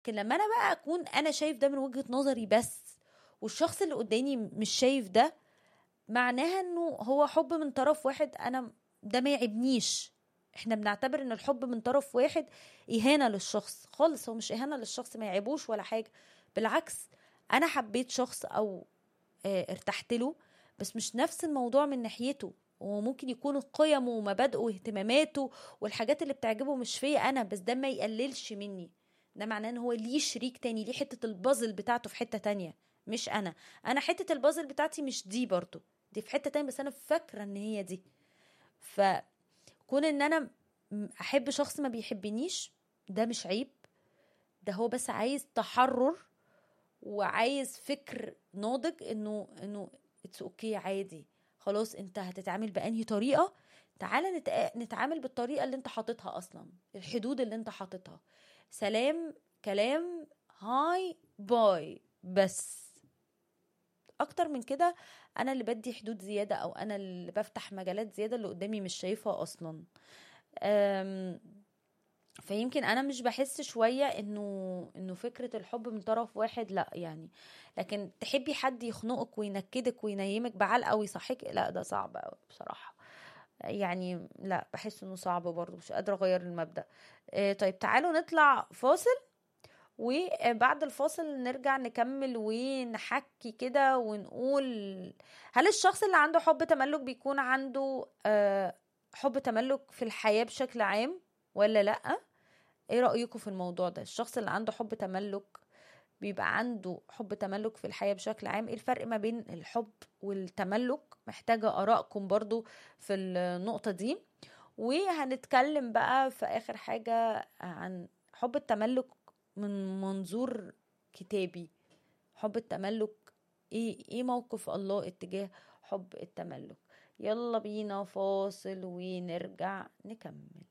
لكن لما انا بقى اكون انا شايف ده من وجهة نظري بس والشخص اللي قدامي مش شايف ده معناها انه هو حب من طرف واحد انا ده ما يعبنيش احنا بنعتبر ان الحب من طرف واحد اهانة للشخص خالص هو مش اهانة للشخص ما يعيبوش ولا حاجة بالعكس انا حبيت شخص او اه ارتحت له بس مش نفس الموضوع من ناحيته وممكن يكون قيمه ومبادئه واهتماماته والحاجات اللي بتعجبه مش فيا انا بس ده ما يقللش مني ده معناه ان هو ليه شريك تاني ليه حتة البازل بتاعته في حتة تانية مش انا انا حتة البازل بتاعتي مش دي برضو دي في حتة تانية بس انا فاكرة ان هي دي فكون ان انا احب شخص ما بيحبنيش ده مش عيب ده هو بس عايز تحرر وعايز فكر ناضج انه انه اتس اوكي okay عادي خلاص انت هتتعامل بانهي طريقه تعالى نتع... نتعامل بالطريقه اللي انت حاططها اصلا الحدود اللي انت حاططها سلام كلام هاي باي بس اكتر من كده انا اللي بدي حدود زياده او انا اللي بفتح مجالات زياده اللي قدامي مش شايفها اصلا أم... فيمكن انا مش بحس شويه انه انه فكره الحب من طرف واحد لا يعني لكن تحبي حد يخنقك وينكدك وينيمك بعلقه ويصحيك لا ده صعب قوي بصراحه يعني لا بحس انه صعب برضه مش قادره اغير المبدا آه طيب تعالوا نطلع فاصل وبعد الفاصل نرجع نكمل ونحكي كده ونقول هل الشخص اللي عنده حب تملك بيكون عنده آه حب تملك في الحياه بشكل عام ولا لا ايه رايكم في الموضوع ده الشخص اللي عنده حب تملك بيبقى عنده حب تملك في الحياه بشكل عام ايه الفرق ما بين الحب والتملك محتاجه ارائكم برضو في النقطه دي وهنتكلم بقى في اخر حاجه عن حب التملك من منظور كتابي حب التملك ايه ايه موقف الله اتجاه حب التملك يلا بينا فاصل ونرجع نكمل